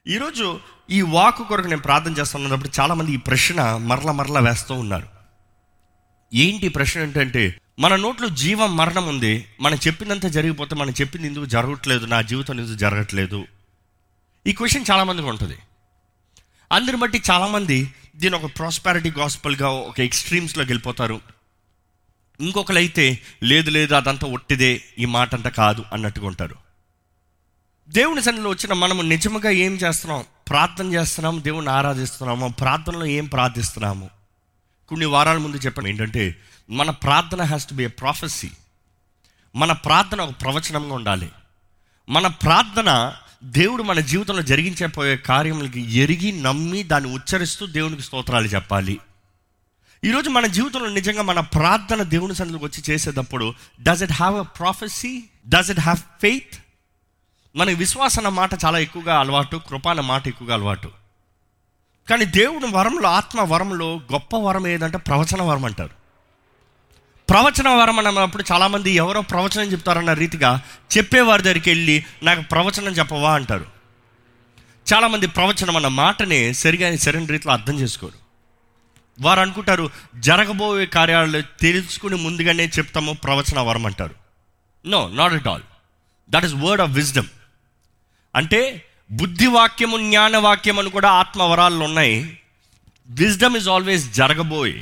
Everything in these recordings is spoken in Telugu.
ఈరోజు ఈ వాక్ కొరకు నేను ప్రార్థన చేస్తున్నప్పుడు చాలామంది ఈ ప్రశ్న మరల మరల వేస్తూ ఉన్నారు ఏంటి ప్రశ్న ఏంటంటే మన నోట్లో జీవం మరణం ఉంది మనం చెప్పిందంతా జరిగిపోతే మనం చెప్పింది ఎందుకు జరగట్లేదు నా జీవితం ఎందుకు జరగట్లేదు ఈ క్వశ్చన్ చాలామందికి ఉంటుంది అందరిని బట్టి చాలామంది దీని ఒక ప్రాస్పారిటీ గాస్పల్గా ఒక ఎక్స్ట్రీమ్స్లోకి వెళ్ళిపోతారు ఇంకొకరు అయితే లేదు లేదు అదంతా ఒట్టిదే ఈ మాట అంతా కాదు అన్నట్టుగా ఉంటారు దేవుని సన్నిధిలో వచ్చిన మనము నిజముగా ఏం చేస్తున్నాం ప్రార్థన చేస్తున్నాము దేవుని ఆరాధిస్తున్నాము ప్రార్థనలో ఏం ప్రార్థిస్తున్నాము కొన్ని వారాల ముందు చెప్పాను ఏంటంటే మన ప్రార్థన has to be a prophecy మన ప్రార్థన ఒక ప్రవచనంగా ఉండాలి మన ప్రార్థన దేవుడు మన జీవితంలో జరిగించబోయే కార్యములకి ఎరిగి నమ్మి దాన్ని ఉచ్చరిస్తూ దేవునికి స్తోత్రాలు చెప్పాలి ఈరోజు మన జీవితంలో నిజంగా మన ప్రార్థన దేవుని సన్నిధికి వచ్చి చేసేటప్పుడు does it have a prophecy does it have faith మన విశ్వాసం అన్న మాట చాలా ఎక్కువగా అలవాటు కృప అన్న మాట ఎక్కువగా అలవాటు కానీ దేవుడు వరంలో ఆత్మ వరంలో గొప్ప వరం ఏదంటే ప్రవచన వరం అంటారు ప్రవచన వరం అన్నప్పుడు చాలామంది ఎవరో ప్రవచనం చెప్తారన్న రీతిగా చెప్పేవారి దగ్గరికి వెళ్ళి నాకు ప్రవచనం చెప్పవా అంటారు చాలామంది ప్రవచనం అన్న మాటని సరిగా సరైన రీతిలో అర్థం చేసుకోరు వారు అనుకుంటారు జరగబోయే కార్యాలు తెలుసుకుని ముందుగానే చెప్తాము ప్రవచన వరం అంటారు no not at all that is word of wisdom అంటే బుద్ధివాక్యము జ్ఞానవాక్యం అని కూడా ఆత్మవరాలు ఉన్నాయి విజ్డమ్ ఇస్ ఆల్వేస్ జరగబోయే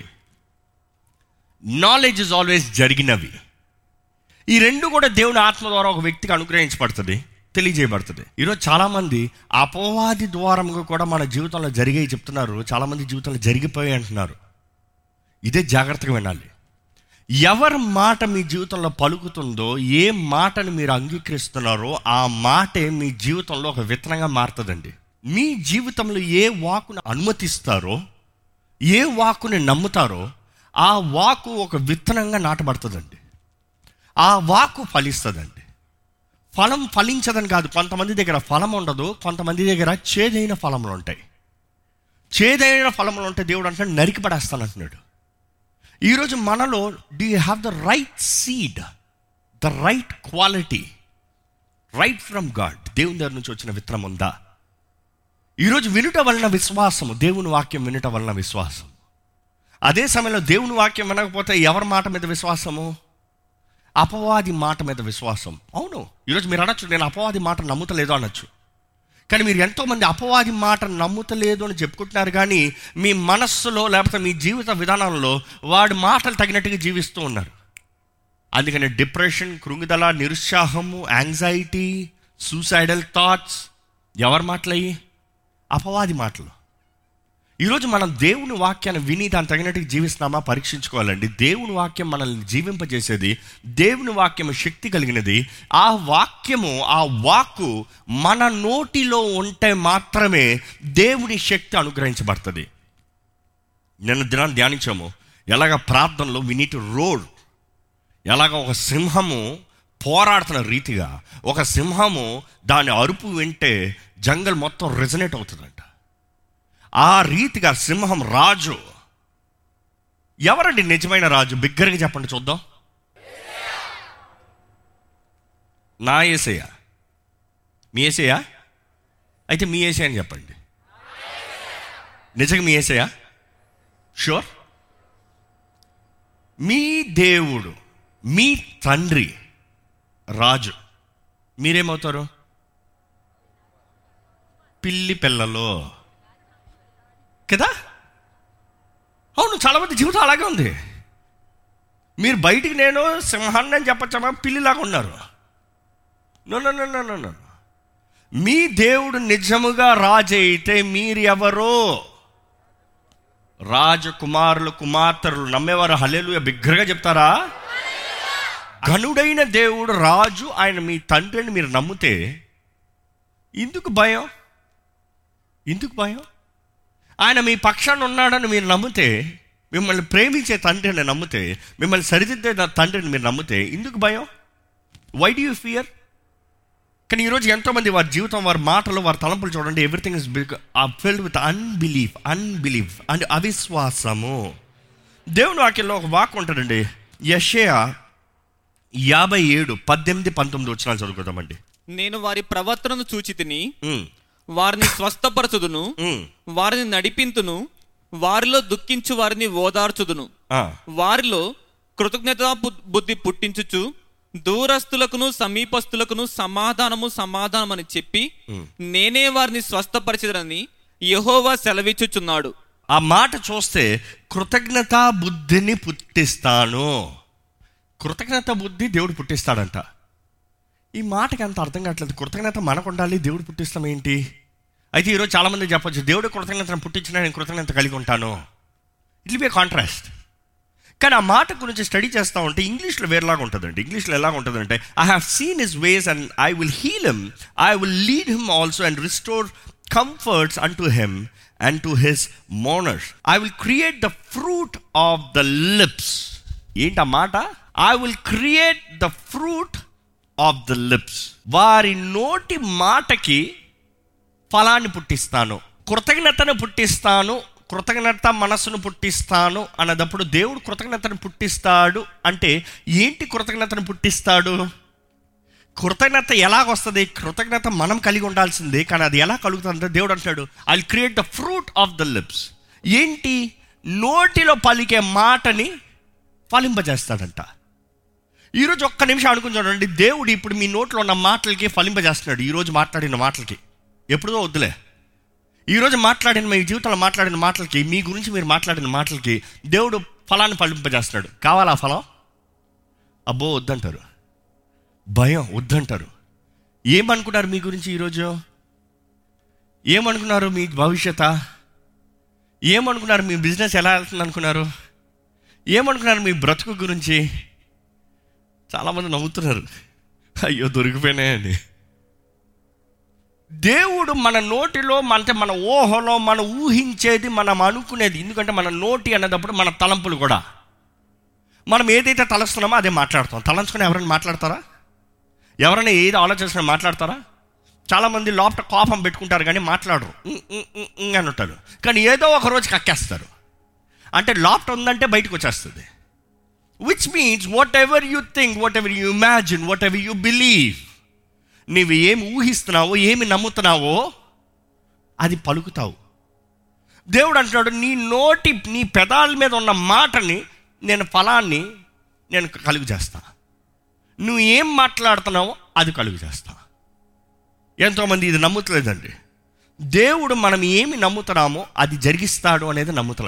నాలెడ్జ్ ఇస్ ఆల్వేస్ జరిగినవి ఈ రెండు కూడా దేవుని ఆత్మ ద్వారా ఒక వ్యక్తికి అనుగ్రహించబడుతుంది తెలియజేయబడుతుంది ఈరోజు చాలామంది అపవాది ద్వారంగా కూడా మన జీవితంలో జరిగాయి చెప్తున్నారు చాలామంది జీవితంలో జరిగిపోయాయి అంటున్నారు ఇదే జాగ్రత్తగా వినాలి ఎవరి మాట మీ జీవితంలో పలుకుతుందో ఏ మాటను మీరు అంగీకరిస్తున్నారో ఆ మాటే మీ జీవితంలో ఒక విత్తనంగా మారుతుందండి మీ జీవితంలో ఏ వాకును అనుమతిస్తారో ఏ వాకుని నమ్ముతారో ఆ వాకు ఒక విత్తనంగా నాటబడుతుందండి ఆ వాకు ఫలిస్తుందండి ఫలం ఫలించదని కాదు కొంతమంది దగ్గర ఫలం ఉండదు కొంతమంది దగ్గర చేదైన ఫలములు ఉంటాయి చేదైన ఫలములు ఉంటే దేవుడు అంటే నరికి పడేస్తాను అంటున్నాడు ఈరోజు మనలో do you have the right seed the right quality right from God దేవుని దగ్గర నుంచి వచ్చిన విత్తనం ఉందా ఈరోజు వినుట వలన విశ్వాసము దేవుని వాక్యం వినుట వలన విశ్వాసం అదే సమయంలో దేవుని వాక్యం వినకపోతే ఎవరి మాట మీద విశ్వాసము అపవాది మాట మీద విశ్వాసం అవును ఈరోజు మీరు అనొచ్చు నేను అపవాది మాట నమ్ముతలేదు అనొచ్చు కానీ మీరు ఎంతోమంది అపవాది మాట నమ్ముతలేదు అని చెప్పుకుంటున్నారు కానీ మీ మనస్సులో లేకపోతే మీ జీవిత విధానంలో వాడి మాటలు తగినట్టుగా జీవిస్తూ ఉన్నారు అందుకని డిప్రెషన్ కృంగిదల నిరుత్సాహము యాంగ్జైటీ సూసైడల్ థాట్స్ ఎవరి మాటలయ్యి అపవాది మాటలు ఈరోజు మనం దేవుని వాక్యాన్ని విని దాని తగినట్టుగా జీవిస్తున్నామా పరీక్షించుకోవాలండి దేవుని వాక్యం మనల్ని జీవింపజేసేది దేవుని వాక్యము శక్తి కలిగినది ఆ వాక్యము ఆ వాక్కు మన నోటిలో ఉంటే మాత్రమే దేవుని శక్తి అనుగ్రహించబడుతుంది నిన్న దినాన్ని ధ్యానించాము ఎలాగ ప్రార్థనలో వి నీట్ రోడ్ ఎలాగ ఒక సింహము పోరాడుతున్న రీతిగా ఒక సింహము దాని అరుపు వింటే జంగల్ మొత్తం రెజనేట్ అవుతుందంట ఆ రీతిగా సింహం రాజు ఎవరండి నిజమైన రాజు బిగ్గరగా చెప్పండి చూద్దాం నా ఏసయ్య మీ ఏసయ్య అయితే మీ ఏసయ్య అని చెప్పండి నిజంగా మీ ఏసయ్య షూర్ మీ దేవుడు మీ తండ్రి రాజు మీరేమవుతారు పిల్లి పిల్లలో కదా అవును చాలామంది జీవితం అలాగే ఉంది మీరు బయటికి నేను సింహాన్ని అని చెప్పచ్చమా పిల్లిలాగా ఉన్నారు no no no no no మీ దేవుడు నిజముగా రాజు అయితే మీరు ఎవరో రాజకుమారులు కుమార్తెలు నమ్మేవారు హలేలు బిగ్గరగా చెప్తారా ఘనుడైన దేవుడు రాజు ఆయన మీ తండ్రిని మీరు నమ్మితే ఎందుకు భయం ఎందుకు భయం ఆయన మీ పక్షాన్ని ఉన్నాడని మీరు నమ్మితే మిమ్మల్ని ప్రేమించే తండ్రిని నమ్మితే మిమ్మల్ని సరిదిద్దే తండ్రిని మీరు నమ్మితే ఎందుకు భయం వై డూ యూ ఫియర్ కానీ ఈరోజు ఎంతోమంది వారి జీవితం వారి మాటలు వారి తలంపులు చూడండి everything is big filled with unbelief unbelief and అవిశ్వాసము దేవుని వాక్యంలో ఒక వాక్ ఉంటుందండి యషయ యాభై ఏడు పద్దెనిమిది పంతొమ్మిది వచ్చిన చదువుకుందామండి నేను వారి ప్రవర్తనను చూచి తిని ఉమ్, వారిని స్వస్థపరచుదును ఉమ్, వారిని నడిపింతును వారిలో దుఃఖించు వారిని ఓదార్చుదును ఆ, వారిలో కృతజ్ఞత బుద్ధి పుట్టించుచు దూరస్తులకును సమీపస్తులకును సమాధానము సమాధానం అని చెప్పి నేనే వారిని స్వస్థపరిచదనని యెహోవా సెలవిచ్చుచున్నాడు ఆ మాట చూస్తే కృతజ్ఞతా బుద్ధిని పుట్టిస్తాను కృతజ్ఞత బుద్ధి దేవుడు పుట్టిస్తాడంట ఈ మాటకి అంత అర్థం కావట్లేదు కృతజ్ఞత మనకు ఉండాలి దేవుడు పుట్టిస్తాం ఏంటి అయితే ఈరోజు చాలామంది చెప్పొచ్చు దేవుడు కృతజ్ఞతను పుట్టించినా నేను కృతజ్ఞత కలిగి ఉంటాను ఇట్ బి కాంట్రాస్ట్ కానీ ఆ మాట గురించి స్టడీ చేస్తూ ఉంటే ఇంగ్లీష్లో వేరేలాగా ఉంటుందండి ఇంగ్లీష్లో ఎలా ఉంటుందంటే I have seen his ways and I will heal him I will lead him also and restore comforts unto him and to his mourners I will create the fruit of the lips ఏంటి ఆ మాట I will create the fruit of the lips వారి నోటి మాటకి ఫలాన్ని పుట్టిస్తాను కృతజ్ఞతను పుట్టిస్తాను కృతజ్ఞత మనస్సును పుట్టిస్తాను అన్నదప్పుడు దేవుడు కృతజ్ఞతను పుట్టిస్తాడు అంటే ఏంటి కృతజ్ఞతను పుట్టిస్తాడు కృతజ్ఞత ఎలాగొస్తుంది కృతజ్ఞత మనం కలిగి ఉండాల్సిందే కానీ అది ఎలా కలుగుతుందంటే దేవుడు అంటాడు I create the fruit of the lips ఏంటి నోటిలో పలికే మాటని ఫలింపజేస్తాడంట ఈరోజు ఒక్క నిమిషం అనుకుని చూడండి దేవుడు ఇప్పుడు మీ నోట్లో ఉన్న మాటలకి ఫలింపజేస్తున్నాడు ఈరోజు మాట్లాడిన మాటలకి ఎప్పుడో వద్దులే ఈరోజు మాట్లాడిన మీ జీవితంలో మాట్లాడిన మాటలకి మీ గురించి మీరు మాట్లాడిన మాటలకి దేవుడు ఫలాన్ని ఫలింపజేస్తున్నాడు కావాలా ఆ ఫలం అబ్బో వద్దంటారు భయం వద్దంటారు ఏమనుకున్నారు మీ గురించి ఈరోజు ఏమనుకున్నారు మీ భవిష్యత ఏమనుకున్నారు మీ బిజినెస్ ఎలా వెళ్తుంది అనుకున్నారు ఏమనుకున్నారు మీ బ్రతుకు గురించి చాలామంది నవ్వుతున్నారు అయ్యో దొరికిపోయినాయండి దేవుడు మన నోటిలో అంటే మన ఊహలో మనం ఊహించేది మనం అనుకునేది ఎందుకంటే మన నోటి అన్నదప్పుడు మన తలంపులు కూడా మనం ఏదైతే తలస్తున్నామో అదే మాట్లాడతాం తలంచుకొని ఎవరైనా మాట్లాడతారా ఎవరైనా ఏది ఆలోచించిన మాట్లాడతారా చాలామంది లోపల కోపం పెట్టుకుంటారు కానీ మాట్లాడరు ఉం, ఉం, ఉం, ఉం అని ఉంటారు కానీ ఏదో ఒక రోజు కక్కేస్తారు అంటే లోపల ఉందంటే బయటకు వచ్చేస్తుంది which means whatever you think whatever you imagine whatever you believe నీవు ఏమి ఊహిస్తున్నావో ఏమి నమ్ముతున్నావో అది పలుకుతావు దేవుడు అంటున్నాడు నీ నోటి నీ పెదాల మీద ఉన్న మాటని నేను ఫలాన్ని నేను కలుగు చేస్తా నువ్వు ఏం మాట్లాడుతున్నావో అది కలుగు చేస్తా ఎంతోమంది ఇది నమ్ముతలేదండి దేవుడు మనం ఏమి నమ్ముతున్నామో అది జరిగిస్తాడు అనేది నమ్ముతలే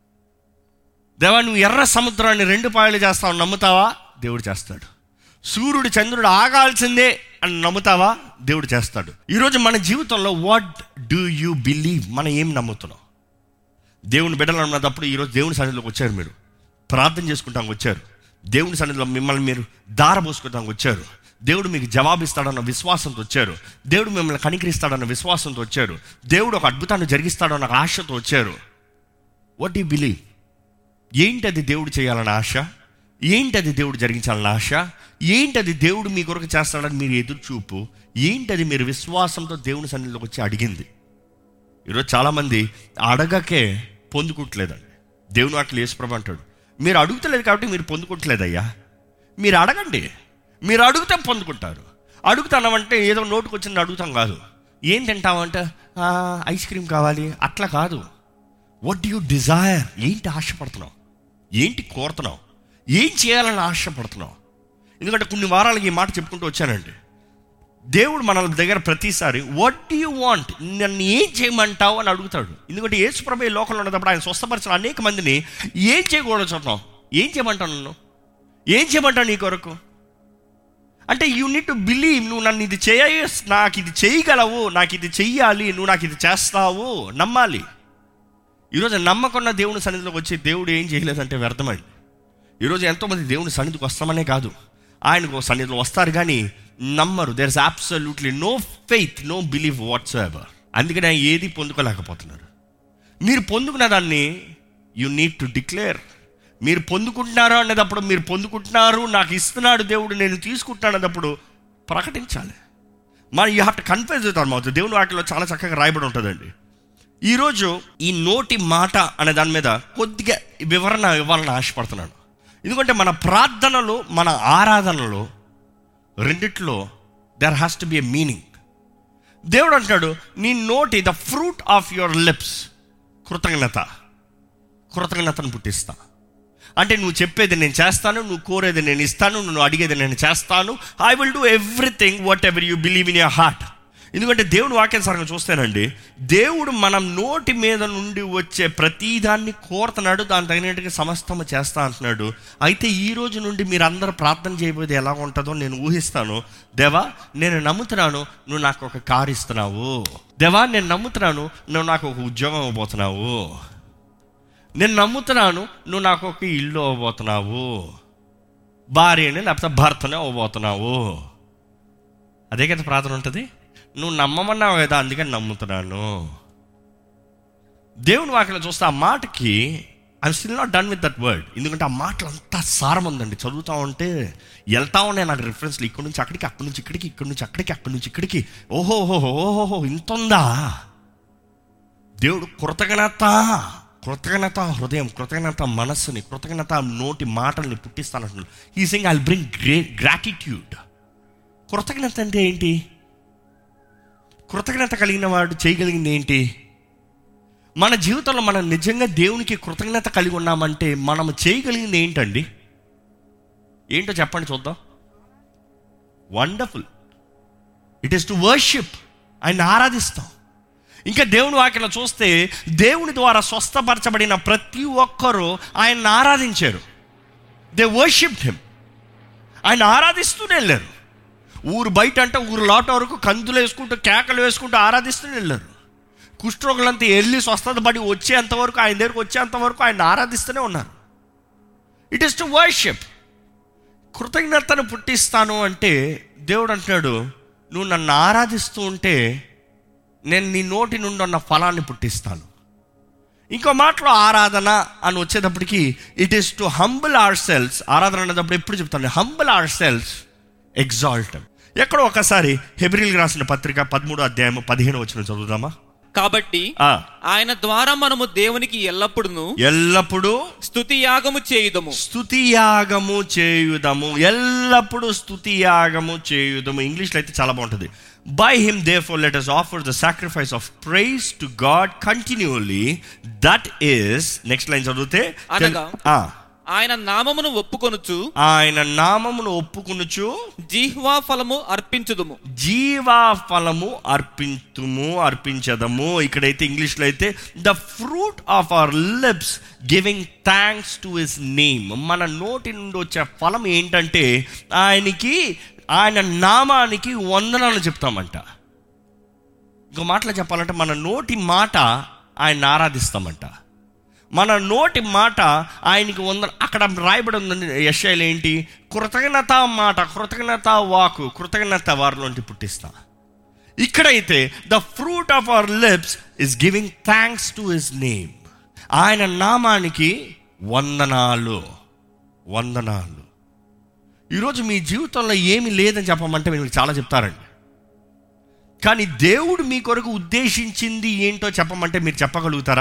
దేవా నువ్వు ఎర్ర సముద్రాన్ని రెండు పాయలు చేస్తావు నమ్ముతావా దేవుడు చేస్తాడు సూర్యుడు చంద్రుడు ఆగాల్సిందే అని నమ్ముతావా దేవుడు చేస్తాడు ఈరోజు మన జీవితంలో వాట్ డూ యూ బిలీవ్ మనం ఏం నమ్ముతున్నాం దేవుని బిడ్డలు ఉన్నప్పుడు ఈరోజు దేవుని సన్నిధిలోకి వచ్చారు మీరు ప్రార్థన చేసుకుంటానికి వచ్చారు దేవుని సన్నిధిలో మిమ్మల్ని మీరు దార పోసుకుంటానికి వచ్చారు దేవుడు మీకు జవాబిస్తాడన్న విశ్వాసంతో వచ్చారు దేవుడు మిమ్మల్ని కనికరిస్తాడన్న విశ్వాసంతో వచ్చారు దేవుడు ఒక అద్భుతాన్ని జరిగిస్తాడన్న ఆశతో వచ్చారు వాట్ యూ బిలీవ్ ఏంటది దేవుడు చేయాలన్న ఆశ ఏంటది దేవుడు జరిగించాలన్న ఆశ ఏంటది దేవుడు మీ కొరకు చేస్తాడని మీరు ఎదురు చూపు ఏంటది మీరు విశ్వాసంతో దేవుని సన్నిధిలోకి వచ్చి అడిగింది ఈరోజు చాలామంది అడగకే పొందుకుంటలేదండి దేవుని వాటిలో యేసుప్రభు అంటాడు మీరు అడుగుతలేదు కాబట్టి మీరు పొందుకుంటలేదయ్యా మీరు అడగండి మీరు అడుగుతే పొందుకుంటారు అడుగుతామంటే ఏదో నోటుకు వచ్చింది అడుగుతాం కాదు ఏం తింటామంటే "ఆ, ఐస్ క్రీమ్ కావాలి అట్లా కాదు వాట్ యు డిజైర్ ఏంటి ఆశపడుతున్నావు ఏంటి కోరుతున్నావు ఏం చేయాలని ఆశపడుతున్నావు ఎందుకంటే కొన్ని వారాలకి ఈ మాట చెప్పుకుంటూ వచ్చానండి దేవుడు మన దగ్గర ప్రతిసారి వాట్ యు వాంట్ నన్ను ఏం చేయమంటావు అని అడుగుతాడు ఎందుకంటే యేసుప్రభు ఈ లోకంలో ఉన్నప్పుడు ఆయన స్వస్థపరిచిన అనేక మందిని ఏం చేయకూడదు చూద్దాం ఏం చేయమంటావు నన్ను ఏం చేయమంటావు నీ కొరకు అంటే యూ నీడ్ టు బిలీవ్ నువ్వు నన్ను ఇది చేయ నాకు ఇది చేయగలవు నాకు ఇది చెయ్యాలి నువ్వు నాకు ఇది చేస్తావు నమ్మాలి ఈరోజు నమ్మకున్న దేవుని సన్నిధిలోకి వచ్చి దేవుడు ఏం చేయలేదంటే వ్యర్థమండి ఈరోజు ఎంతోమంది దేవుని సన్నిధికి వస్తామనే కాదు ఆయనకు సన్నిధిలో వస్తారు కానీ నమ్మరు there is absolutely no faith no believe whatsoever అందుకని ఆయన ఏది పొందుకోలేకపోతున్నారు మీరు పొందుకున్న దాన్ని యు నీడ్ టు డిక్లేర్ మీరు పొందుకుంటున్నారో అనేటప్పుడు మీరు పొందుకుంటున్నారు నాకు ఇస్తున్నాడు దేవుడు నేను తీసుకుంటున్నాను అన్నప్పుడు ప్రకటించాలి మరి యూ హ్యావ్ టు కన్ఫ్యూజ్ అవుతాను మౌత్ దేవుని వాటిలో చాలా చక్కగా రాయబడి ఉంటుందండి ఈరోజు ఈ నోటి మాట అనే దాని మీద కొద్దిగా వివరణ ఇవ్వాలని ఆశపడుతున్నాను ఎందుకంటే మన ప్రార్థనలు మన ఆరాధనలో రెండిట్లో there has to be a meaning దేవుడు అంటాడు నీ నోటి the fruit of your lips కృతజ్ఞత కృతజ్ఞతను పుట్టిస్తా అంటే నువ్వు చెప్పేది నేను చేస్తాను నువ్వు కోరేది నేను ఇస్తాను నువ్వు అడిగేది నేను చేస్తాను I will do everything whatever you believe in your heart ఎందుకంటే దేవుడు వాక్యానుసారంగా చూస్తేనండి దేవుడు మనం నోటి మీద నుండి వచ్చే ప్రతిదాన్ని కోరుతున్నాడు దాని తగినట్టుగా సమస్తము చేస్తా అంటున్నాడు అయితే ఈ రోజు నుండి మీరు అందరూ ప్రార్థన చేయబోయేది ఎలా ఉంటుందో నేను ఊహిస్తాను దేవా నేను నమ్ముతున్నాను నువ్వు నాకు ఒక కారు ఇస్తున్నావు దేవా నేను నమ్ముతున్నాను నువ్వు నాకు ఒక ఉద్యోగం ఇవ్వబోతున్నావు నేను నమ్ముతున్నాను నువ్వు నాకు ఒక ఇల్లు అవ్వబోతున్నావు భార్యని లేకపోతే భర్తనే అవ్వబోతున్నావు అదే కదా ప్రార్థన ఉంటుంది నువ్వు నమ్మమన్నావు కదా అందుకని నమ్ముతున్నాను దేవుని వాక్యలో చూస్తే ఆ మాటకి I still not done with that word ఎందుకంటే ఆ మాటలు అంతా సారం ఉందండి చదువుతా ఉంటే వెళ్తా ఉన్నాయి నాకు రిఫరెన్స్లు ఇక్కడి నుంచి అక్కడికి అక్కడి నుంచి ఇక్కడికి ఇక్కడి నుంచి అక్కడికి అక్కడి నుంచి ఇక్కడికి ఓహోహో ఓహోహో ఇంత ఉందా దేవుడు కృతజ్ఞత కృతజ్ఞత హృదయం కృతజ్ఞత మనస్సుని కృతజ్ఞత నోటి మాటల్ని పుట్టిస్తానంటున్నాడు ఈ sing I bring gra gratitude కృతజ్ఞత అంటే ఏంటి కృతజ్ఞత కలిగిన వాడు చేయగలిగింది ఏంటి మన జీవితంలో మనం నిజంగా దేవునికి కృతజ్ఞత కలిగి ఉన్నామంటే మనం చేయగలిగింది ఏంటండి ఏంటో చెప్పండి చూద్దాం wonderful it is to worship ఆయన ఆరాధిస్తాం ఇంకా దేవుని వాక్యలో చూస్తే దేవుని ద్వారా స్వస్థపరచబడిన ప్రతి ఒక్కరూ ఆయన్ని ఆరాధించారు దే వర్షిప్ హిమ్ ఆయన ఆరాధిస్తూనే వెళ్ళారు ఊరు బయట అంటే ఊరు లోట వరకు కందులు వేసుకుంటూ కేకలు వేసుకుంటూ ఆరాధిస్తూనే వెళ్ళారు కుష్ఠరోగులంతా వెళ్ళి స్వస్థత పడి వచ్చేంత వరకు ఆయన దగ్గరకు వచ్చేంత వరకు ఆయన ఆరాధిస్తూనే ఉన్నారు ఇట్ ఈస్ టు వర్షిప్ కృతజ్ఞతను పుట్టిస్తాను అంటే దేవుడు అంటున్నాడు నువ్వు నన్ను ఆరాధిస్తూ ఉంటే నేను నీ నోటి నుండి ఉన్న ఫలాన్ని పుట్టిస్తాను ఇంకో మాటలో ఆరాధన అని వచ్చేటప్పటికి it is to humble ourselves ఆరాధన అనేటప్పుడు ఎప్పుడు చెప్తాను హంబుల్ అవర్ సెల్స్ ఎగ్జాల్టమ్ ఎక్కడో ఒకసారి హెబ్రిల్ రాసిన పత్రిక పదమూడు అధ్యాయం పదిహేను వచ్చిన చదువుదామా కాబట్టి ఆ, ఆయన ద్వారా మనము దేవునికి ఎల్లప్పుడూ ఎల్లప్పుడూ స్తుతి యాగము చేయుదము స్తుతి యాగము చేయుదము ఎల్లప్పుడూ స్తుతి యాగము చేయుదము ఇంగ్లీష్లో అయితే చాలా బాగుంటుంది by him therefore let us offer the sacrifice of praise to God continually that is next line చదివితే అనగా? ఆ, ఆయన నామమును ఒప్పుకొనుచు ఆయన నామమును ఒప్పుకొనుచు జిహ్వా ఫలము అర్పించుదుము జీవా ఫలము అర్పింతుము అర్పించదము ఇక్కడైతే ఇంగ్లీష్లో అయితే the fruit of our lips giving thanks to his name మన నోటి నుండి వచ్చే ఫలం ఏంటంటే ఆయనకి ఆయన నామానికి వందనాలు చెప్తామంట ఇంకో మాటలో చెప్పాలంటే మన నోటి మాట ఆయన ఆరాధిస్తామంట మన నోటి మాట ఆయనకి వంద అక్కడ రాయబడి ఉందండి యశాలు ఏంటి కృతజ్ఞత మాట కృతజ్ఞత వాకు కృతజ్ఞత వారిలోంటి పుట్టిస్తా ఇక్కడైతే the fruit of our lips is giving thanks to his name ఆయన నామానికి వందనాలు వందనాలు ఈరోజు మీ జీవితంలో ఏమి లేదని చెప్పమంటే మీరు చాలా చెప్తారండి కానీ దేవుడు మీ కొరకు ఉద్దేశించింది ఏంటో చెప్పమంటే మీరు చెప్పగలుగుతారా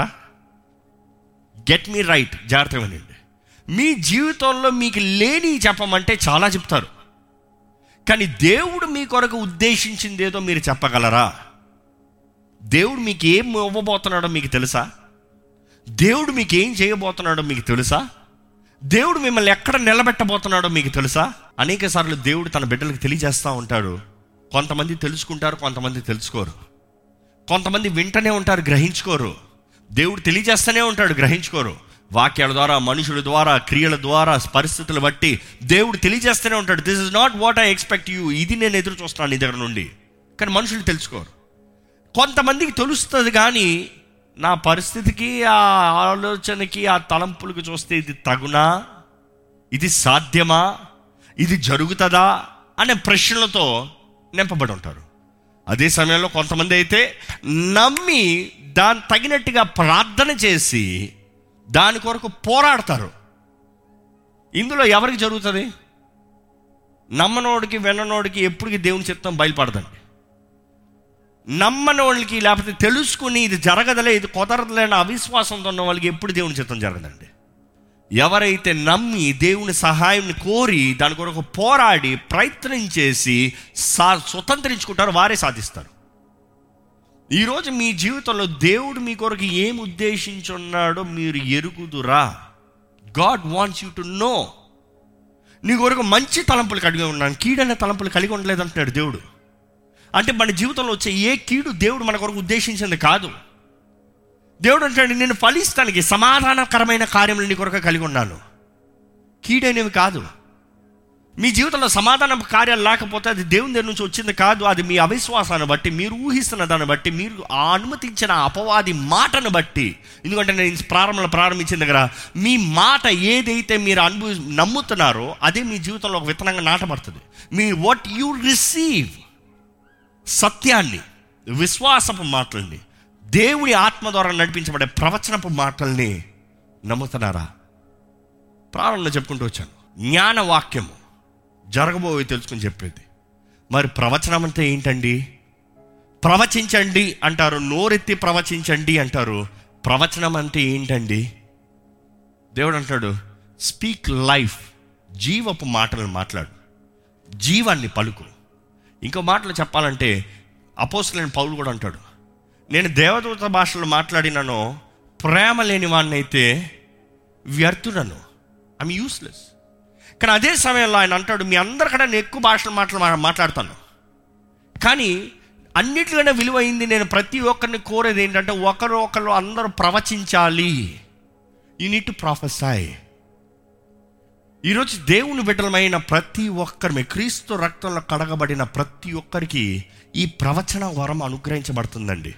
గెట్ మీ రైట్ జాగ్రత్తగా వినండి మీ జీవితంలో మీకు లేని చెప్పమంటే చాలా చెప్తారు కానీ దేవుడు మీ కొరకు ఉద్దేశించింది ఏదో మీరు చెప్పగలరా దేవుడు మీకు ఏం ఇవ్వబోతున్నాడో మీకు తెలుసా దేవుడు మీకు ఏం చేయబోతున్నాడో మీకు తెలుసా దేవుడు మిమ్మల్ని ఎక్కడ నిలబెట్టబోతున్నాడో మీకు తెలుసా అనేక సార్లు దేవుడు తన బిడ్డలకు తెలియజేస్తూ ఉంటాడు కొంతమంది తెలుసుకుంటారు కొంతమంది తెలుసుకోరు కొంతమంది వింటనే ఉంటారు గ్రహించుకోరు దేవుడు తెలియజేస్తూనే ఉంటాడు గ్రహించుకోరు వాక్యాల ద్వారా మనుషుల ద్వారా క్రియల ద్వారా పరిస్థితులు బట్టి దేవుడు తెలియజేస్తూనే ఉంటాడు this is not what I expect you ఇది నేను ఎదురు చూస్తున్నాను నీ దగ్గర నుండి కానీ మనుషులు తెలుసుకోరు కొంతమందికి తెలుస్తుంది కానీ నా పరిస్థితికి ఆ ఆలోచనకి ఆ తలంపులకు చూస్తే ఇది తగునా ఇది సాధ్యమా ఇది జరుగుతుందా అనే ప్రశ్నలతో నింపబడి ఉంటారు అదే సమయంలో కొంతమంది అయితే నమ్మి దాని తగినట్టుగా ప్రార్థన చేసి దాని కొరకు పోరాడతారు ఇందులో ఎవరికి జరుగుతుంది నమ్మనోడికి విన్ననోడికి ఎప్పటికి దేవుని చిత్తం బయలుపడదండి నమ్మనోళ్ళకి లేకపోతే తెలుసుకుని ఇది జరగదలే ఇది కుదరదులేని అవిశ్వాసంతో ఉన్న వాళ్ళకి ఎప్పుడు దేవుని చిత్తం జరగదండి ఎవరైతే నమ్మి దేవుని సహాయం కోరి దాని కొరకు పోరాడి ప్రయత్నం చేసి సా స్వతంత్రించుకుంటారో వారే సాధిస్తారు ఈరోజు మీ జీవితంలో దేవుడు మీ కొరకు ఏం ఉద్దేశించున్నాడో మీరు ఎరుగుదురా God wants you to know నీ కొరకు మంచి తలంపులు కలిగి ఉన్నాను కీడైన తలంపులు కలిగి ఉండలేదు అంటున్నాడు దేవుడు అంటే మన జీవితంలో వచ్చే ఏ కీడు దేవుడు మన కొరకు ఉద్దేశించింది కాదు దేవుడు అంటాడు నేను ఫలిస్తానికి సమాధానకరమైన కార్యములు నీ కొరకు కలిగి ఉన్నాను కీడైనవి కాదు మీ జీవితంలో సమాధాన కార్యాలు లేకపోతే అది దేవుని దగ్గర నుంచి వచ్చింది కాదు అది మీ అవిశ్వాసాన్ని బట్టి మీరు ఊహిస్తున్న దాన్ని బట్టి మీరు ఆ అనుమతించిన అపవాది మాటను బట్టి ఎందుకంటే నేను ప్రారంభంలో ప్రారంభించిన దగ్గర మీ మాట ఏదైతే మీరు అనుభవి నమ్ముతున్నారో అదే మీ జీవితంలో ఒక విత్తనంగా నాటబడుతుంది మీ వాట్ యు రిసీవ్ సత్యాన్ని విశ్వాసపు మాటల్ని దేవుని ఆత్మ ద్వారా నడిపించబడే ప్రవచనపు మాటల్ని నమ్ముతున్నారా ప్రారంభంలో చెప్పుకుంటూ వచ్చాను జ్ఞానవాక్యము జరగబోయే తెలుసుకుని చెప్పేది మరి ప్రవచనం అంటే ఏంటండి ప్రవచించండి అంటారు నోరెత్తి ప్రవచించండి అంటారు ప్రవచనం అంటే ఏంటండి దేవుడు అంటాడు స్పీక్ లైఫ్ జీవపు మాటలను మాట్లాడు జీవాన్ని పలుకు ఇంకో మాటలు చెప్పాలంటే అపోసలేని పౌలు కూడా అంటాడు నేను దేవదూత భాషలో మాట్లాడినను ప్రేమ లేని వాడిని అయితే వ్యర్థుడను ఐమ్ యూస్లెస్ కానీ అదే సమయంలో ఆయన అంటాడు మీ అందరికన్నా నేను ఎక్కువ భాషలు మాటలు మా- మాట్లాడతాను కానీ అన్నిటికన్నా విలువైంది నేను ప్రతి ఒక్కరిని కోరేది ఏంటంటే ఒకరు ఒకరు అందరూ ప్రవచించాలి యూ నీడ్ టు ప్రొఫెసై ఈరోజు దేవుని బిడ్డలమైన ప్రతి ఒక్కరి క్రీస్తు రక్తంలో కడగబడిన ప్రతి ఒక్కరికి ఈ ప్రవచన వరం అనుగ్రహించబడుతుందండి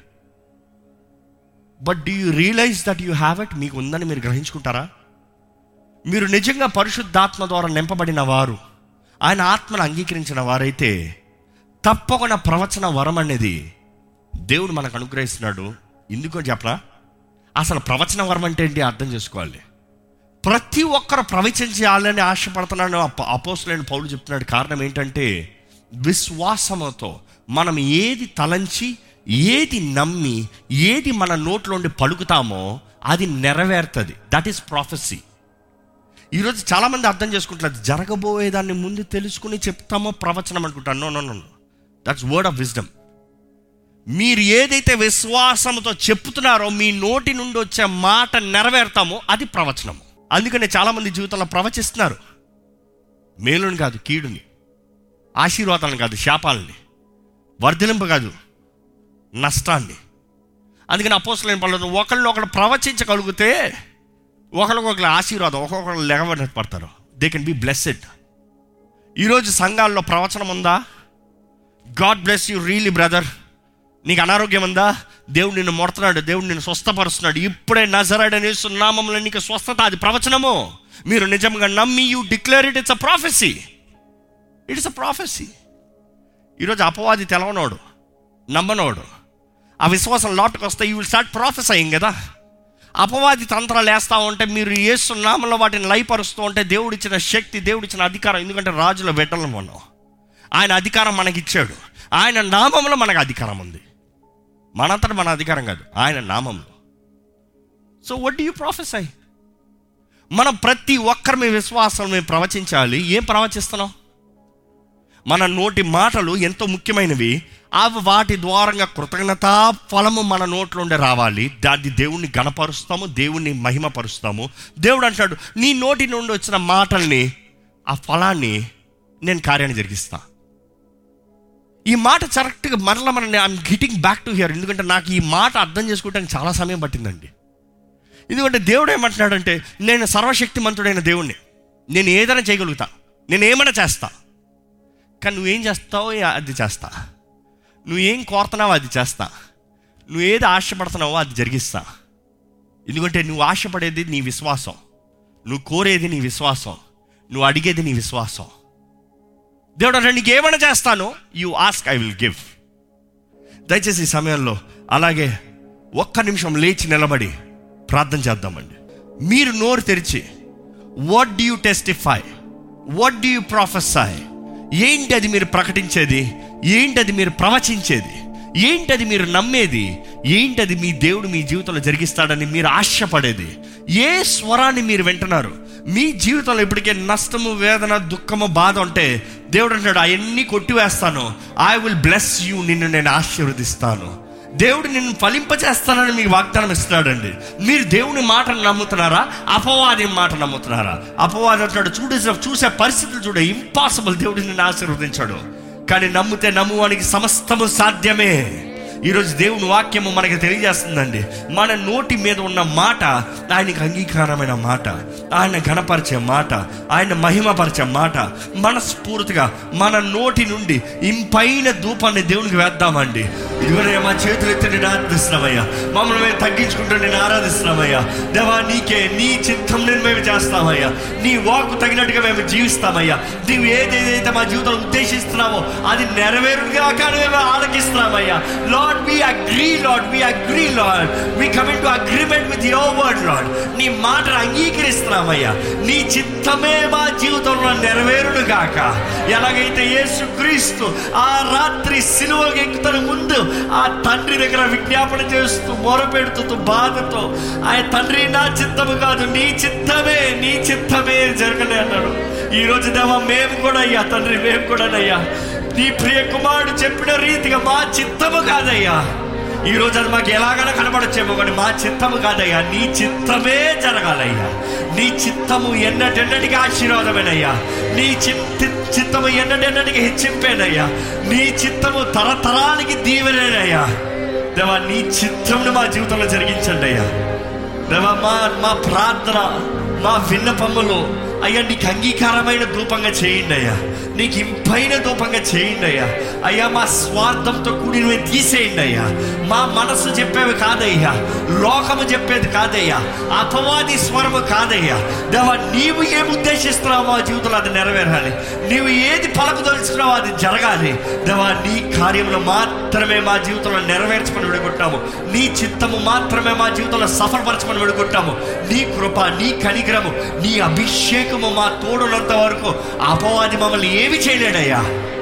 but do you realize that you have it మీకు ఉందని మీరు గ్రహించుకుంటారా మీరు నిజంగా పరిశుద్ధాత్మ ద్వారా నింపబడిన వారు ఆయన ఆత్మను అంగీకరించిన వారైతే తప్పకుండా ప్రవచన వరం అనేది దేవుడు మనకు అనుగ్రహిస్తున్నాడు ఎందుకో చెప్పరా అసలు ప్రవచన వరం అంటే ఏంటి అర్థం చేసుకోవాలి ప్రతి ఒక్కరు ప్రవచించాలని ఆశపడుతున్నాను అప అపోసులైన పౌలు చెప్తున్నాడు కారణం ఏంటంటే విశ్వాసముతో మనం ఏది తలంచి ఏది నమ్మి ఏది మన నోట్లోండి పలుకుతామో అది నెరవేరుతుంది దట్ ఈస్ ప్రాఫెసీ ఈరోజు చాలామంది అర్థం చేసుకుంటారు జరగబోయేదాన్ని ముందు తెలుసుకుని చెప్తామో ప్రవచనం అనుకుంటాను no no no that's word of wisdom మీరు ఏదైతే విశ్వాసంతో చెప్తున్నారో మీ నోటి నుండి వచ్చే మాట నెరవేరుతామో అది ప్రవచనము అందుకనే చాలామంది జీవితంలో ప్రవచిస్తున్నారు మేలుని కాదు కీడుని ఆశీర్వాదాలను కాదు శాపాలని వర్ధలింపు కాదు నష్టాన్ని అందుకని అపోసలేని పనులు ఒకళ్ళు ఒకళ్ళు ప్రవచించగలిగితే ఒకరికొకరు ఆశీర్వాదం ఒక్కొక్కరు లెగబడి పడతారు దే కెన్ బి బ్లెస్సెడ్ ఈరోజు సంఘాల్లో ప్రవచనం ఉందా God bless you really brother నీకు అనారోగ్యం ఉందా దేవుడు నిన్ను మొడుతున్నాడు దేవుడు నిన్ను స్వస్థపరుస్తున్నాడు ఇప్పుడే నజరాడని సున్నామంలో నీకు స్వస్థత అది ప్రవచనము మీరు నిజంగా నమ్మి you declare it it's a prophecy it's a prophecy ఈరోజు అపవాది తెలవనోడు నమ్మనోడు ఆ విశ్వాసం లోటుకు వస్తే యూ విల్ స్టార్ట్ ప్రాఫెసయింగ్ కదా అపవాది తంత్రాలు వేస్తూ ఉంటే మీరు ఏసునామంలో వాటిని లయపరుస్తూ ఉంటే దేవుడిచ్చిన శక్తి దేవుడిచ్చిన అధికారం ఎందుకంటే రాజుల బిడ్డలు మనం ఆయన అధికారం మనకి ఇచ్చాడు ఆయన నామంలో మనకు అధికారం ఉంది మనంతట మన అధికారం కాదు ఆయన నామంలో so what do you prophesy మనం ప్రతి ఒక్కరి మీ విశ్వాసం మేము ప్రవచించాలి ఏం ప్రవచిస్తున్నాం మన నోటి మాటలు ఎంతో ముఖ్యమైనవి అవి వాటి ద్వారంగా కృతజ్ఞతా ఫలము మన నోట్లోండి రావాలి దాన్ని దేవుణ్ణి గణపరుస్తాము దేవుణ్ణి మహిమపరుస్తాము దేవుడు అంటాడు నీ నోటి నుండి వచ్చిన మాటల్ని ఆ ఫలాన్ని నేను కార్యాన్ని జరిగిస్తా ఈ మాట కరెక్ట్గా మరలా మన I'm getting back to here ఎందుకంటే నాకు ఈ మాట అర్థం చేసుకోవడానికి చాలా సమయం పట్టిందండి ఎందుకంటే దేవుడు ఏమంటున్నాడంటే నేను సర్వశక్తిమంతుడైన దేవుణ్ణి నేను ఏదైనా చేయగలుగుతా నేను ఏమైనా చేస్తా కానీ నువ్వేం చేస్తావో అది చేస్తా నువ్వేం కోరుతున్నావో అది చేస్తా నువ్వు ఏది ఆశపడుతున్నావో అది జరిగిస్తా ఎందుకంటే నువ్వు ఆశపడేది నీ విశ్వాసం నువ్వు కోరేది నీ విశ్వాసం నువ్వు అడిగేది నీ విశ్వాసం దేవుడు అంటే నీకు ఏమైనా చేస్తాను you ask I will give దయచేసి ఈ సమయంలో అలాగే ఒక్క నిమిషం లేచి నిలబడి ప్రార్థన చేద్దామండి మీరు నోరు తెరిచి what do you testify what do you prophesy ఏంటి అది మీరు ప్రకటించేది ఏంటి అది మీరు ప్రవచించేది ఏంటి అది మీరు నమ్మేది ఏంటి అది మీ దేవుడు మీ జీవితంలో జరిగిస్తాడని మీరు ఆశపడేది ఏ స్వరాన్ని మీరు వింటున్నారు మీ జీవితంలో ఇప్పటికే నష్టము వేదన దుఃఖము బాధ ఉంటే దేవుడు అంటాడు అవన్నీ కొట్టివేస్తాను ఐ విల్ బ్లెస్ యూ నిన్ను నేను ఆశీర్వదిస్తాను దేవుడు నిన్ను ఫలింపచేస్తానని మీకు వాగ్దానం ఇస్తున్నాడండి మీరు దేవుని మాటను నమ్ముతున్నారా అపవాది మాట నమ్ముతున్నారా అపవాది అంటాడు చూడే చూసే పరిస్థితులు చూడే ఇంపాసిబుల్ దేవుడు నిన్ను ఆశీర్వదించాడు కానీ నమ్మితే నమ్మువానికి సమస్తము సాధ్యమే ఈరోజు దేవుని వాక్యము మనకి తెలియజేస్తుందండి మన నోటి మీద ఉన్న మాట ఆయనకి అంగీకారమైన మాట ఆయన ఘనపరిచే మాట ఆయన మహిమపరిచే మాట మనస్ఫూర్తిగా మన నోటి నుండి ఇంపైన ధూపాన్ని దేవునికి వేద్దామండి ఇదిగోనే మా చేతులు ఎత్తి నేను ఆరాధిస్తున్నామయ్యా మమ్మల్ని మేము తగ్గించుకుంటూ నేను ఆరాధిస్తున్నామయ్యా దేవా నీకే నీ చిత్తం నేను మేము చేస్తామయ్యా నీ వాకు తగినట్టుగా మేము జీవిస్తామయ్యా నీవు ఏదేదైతే మా జీవితంలో ఉద్దేశిస్తున్నామో అది నెరవేరుగా కానీ మేము ఆలకిస్తున్నామయ్యా Lord we agree Lord we agree Lord we coming to agreement with your word Lord నీ మాటను అంగీకరిస్తున్నామయ్యా నీ చిత్తమే మా జీవితంలో నెరవేరుడు గాక ఎలాగైతే యేసు క్రీస్తు ఆ రాత్రి సిలువకి ఎక్కుతున్న ముందు ఆ తండ్రి దగ్గర విజ్ఞాపన చేస్తూ మొరపెడుతూ బాధతో ఆయన తండ్రి నా చిత్తము కాదు నీ చిత్తమే నీ చిత్తమే జరగలే అన్నాడు ఈ రోజు దేవా మేము కూడా అయ్యా తండ్రి మేము కూడానయ్యా నీ ప్రియ కుమారుడు చెప్పిన రీతిగా మా చిత్తము కాదయ్యా ఈ రోజు అది మాకు ఎలాగైనా కనబడచ్చేమో కానీ మా చిత్తము కాదయ్యా నీ చిత్తమే జరగాలయ్యా నీ చిత్తము ఎన్నటెన్నటికి ఆశీర్వాదమేనయ్యా నీ చిత్త చిత్తము ఎన్నటెన్నటికి హెచ్చింపేనయ్యా నీ చిత్తము తరతరానికి దీవెనేనయ్యా దేవా నీ చిత్తమును మా జీవితంలో జరిగించండి అయ్యా దేవా మా మా ప్రార్థన మా విన్నపములు అయ్యా నీకు అంగీకారమైన ధూపంగా చేయండి అయ్యా నీకు ఇంపైన ధూపంగా చేయండి అయ్యా అయ్యా మా స్వార్థంతో కూడినవి తీసేయండి అయ్యా మా మనసు చెప్పేవి కాదయ్యా లోకము చెప్పేది కాదయ్యా అపవాది స్వరము కాదయ్యా దేవా నీవు ఏం ఉద్దేశిస్తున్నావు మా జీవితంలో అది నెరవేరాలి నీవు ఏది పలకదలుచుకున్నావో అది జరగాలి దేవా నీ కార్యంలో మాత్రమే మా జీవితంలో నెరవేర్చమని విడుకుంటాము నీ చిత్తము మాత్రమే మా జీవితంలో సఫలపరచమని విడుకుంటాము నీ కృప నీ కనికరము నీ అభిషేకము మా తోడునంత వరకు అపవాది మమ్మల్ని ఏమి చేయలేడయ్యా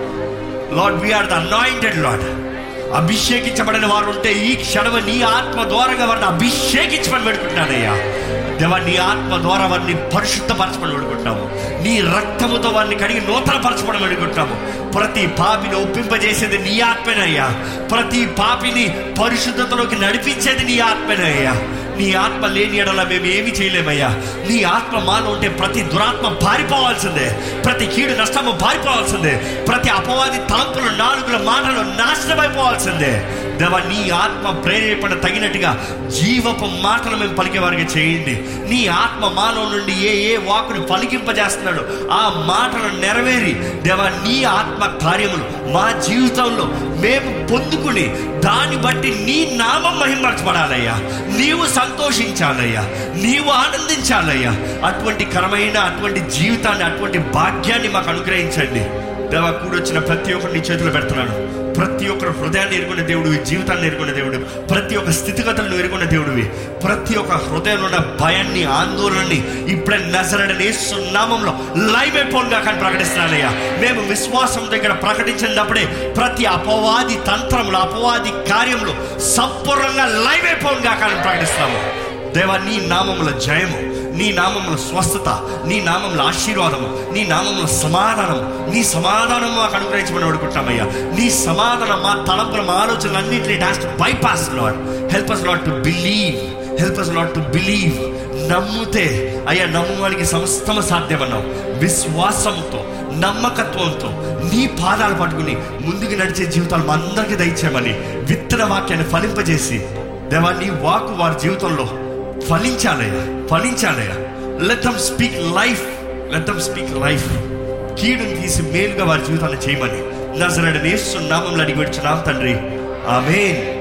Lord we are the anointed Lord అభిషేకించబడిన వారు ఉంటే ఈ క్షణము నీ ఆత్మ ద్వారంగా వారిని అభిషేకించమని పెడుకుంటున్నానయ్యా దేవా నీ ఆత్మ ద్వారా వారిని పరిశుద్ధపరచమని పెడుకుంటాము నీ రక్తముతో వారిని కడిగి నూతన పరచమని పెడుకుంటాము ప్రతి పాపిని ఒప్పింపజేసేది నీ ఆత్మేనయ్యా ప్రతి పాపిని పరిశుద్ధతలోకి నడిపించేది నీ ఆత్మేనయ్యా నీ ఆత్మ లేని ఎడల మేము ఏమి చేయలేమయ్యా నీ ఆత్మ మాలో ఉంటే ప్రతి దురాత్మ పారిపోవాల్సిందే ప్రతి కీడు నష్టము పారిపోవాల్సిందే ప్రతి అపవాది తలంపులు నాలుగుల మాటలు నాశనమైపోవాల్సిందే దేవా నీ ఆత్మ ప్రేరేపణ తగినట్టుగా జీవపు మాటలు మేము పలికే వారికి చేయండి నీ ఆత్మ మాలో నుండి ఏ ఏ వాకుని పలికింపజేస్తున్నాడు ఆ మాటలు నెరవేరి దేవా నీ ఆత్మ కార్యములు మా జీవితంలో మేము పొందుకుని దాన్ని బట్టి నీ నామం మహిమపరచబడాలయ్యా నీవు సంతోషించాలయ్యా నీవు ఆనందించాలయ్యా అటువంటి కరమైన అటువంటి జీవితాన్ని అటువంటి భాగ్యాన్ని మాకు అనుగ్రహించండి దేవా కూడొచ్చిన ప్రతి ఒక్కరు నీ చేతులు పెడుతున్నాను ప్రతి ఒక్కరు హృదయాన్ని ఎరుగున్న దేవుడివి జీవితాన్ని ఎరుగున్న దేవుడు ప్రతి ఒక్క స్థితిగతులను ఎరుగున్న దేవుడివి ప్రతి ఒక్క హృదయంలో ఉన్న భయాన్ని ఆందోళనని ఇప్పుడే నజరడని నామంలో లైవ్ అయిపోనుగా కానీ ప్రకటిస్తున్నానయ్యా మేము విశ్వాసం దగ్గర ప్రకటించినప్పుడే ప్రతి అపవాది తంత్రములు అపవాది కార్యములు సంపూర్ణంగా లైవ్ అయిపోనుగా కానీ ప్రకటిస్తున్నాము దేవా నీ నామముల జయము నీ నామముల స్వస్థత నీ నామముల ఆశీర్వాదము నీ నామముల సమాధానం నీ సమాధానం మాకు అనుగ్రహించమని అడుగుతామయ్యా నీ సమాధానం మా తలంపుల మా ఆలోచనలు అన్నింటినీ డాస్ట్ bypass Lord help us Lord to believe help us Lord to believe నమ్ముతే అయ్యా నమ్మువానికి సమస్తము సాధ్యమన్నావు విశ్వాసంతో నమ్మకత్వంతో నీ పాదాలు పట్టుకుని ముందుకు నడిచే జీవితాలు మా అందరికీ దయచేయమని విత్తన వాక్యాన్ని ఫలింపజేసి దేవా నీ వాకు వారి జీవితంలో ఫలించాలయ్యా ఫలించాలయ్యా let them speak life let them speak life కీడుని తీసి మేలుగా వారి జీవితాన్ని చేయమని నజరడని నామంలో అడిగి వచ్చినాం తండ్రి ఆమెన్